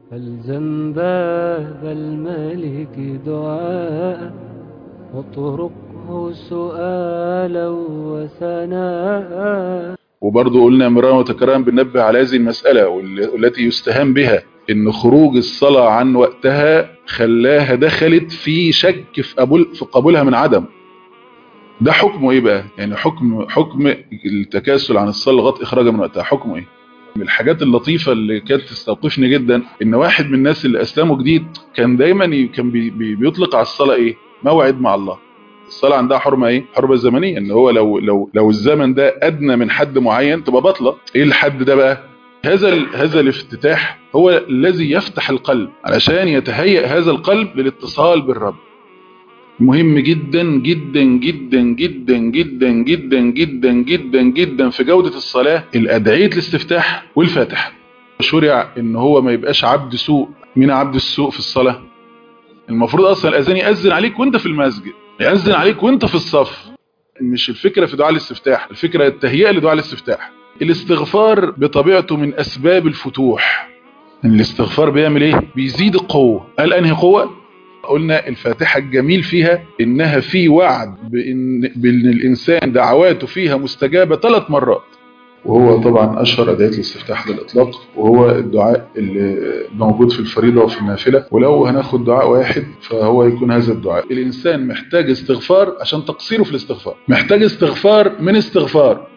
فالزم باب الملك دعاء واطرقه سؤالا وثناء وبرضه قلنا مرارا وتكرارا بننبه على هذه المسألة والتي يستهان بها ان خروج الصلاة عن وقتها خلاها دخلت في شك في قبول في قبولها من عدم ده حكمه ايه بقى يعني حكم حكم التكاسل عن الصلاة لغايه اخراجها من وقتها حكمه ايه من الحاجات اللطيفة اللي كانت تستوقفني جدا ان واحد من الناس اللي اسلموا جديد كان دايما ي- كان بي بي بيطلق على الصلاة ايه موعد مع الله الصلاة عندها حرمة ايه حرمة زمنية ان هو لو لو لو الزمن ده ادنى من حد معين تبقى بطلة ايه الحد ده بقى هذا ال- هذا الافتتاح هو الذي يفتح القلب علشان يتهيأ هذا القلب للاتصال بالرب مهم جدا جدا جدا جدا جدا جدا جدا جدا جدا في جودة الصلاة الأدعية الاستفتاح والفاتح شرع ان هو ما يبقاش عبد سوء من عبد السوء في الصلاة المفروض اصلا الاذان يأذن عليك وانت في المسجد يأذن عليك وانت في الصف مش الفكرة في دعاء الاستفتاح الفكرة التهيئة لدعاء الاستفتاح الاستغفار بطبيعته من اسباب الفتوح الاستغفار بيعمل ايه بيزيد القوة قال انهي قوة قلنا الفاتحة الجميل فيها انها في وعد بان, بأن الانسان دعواته فيها مستجابة ثلاث مرات وهو طبعا اشهر ادعية الاستفتاح للاطلاق وهو الدعاء اللي موجود في الفريضة وفي النافلة ولو هناخد دعاء واحد فهو يكون هذا الدعاء الانسان محتاج استغفار عشان تقصيره في الاستغفار محتاج استغفار من استغفار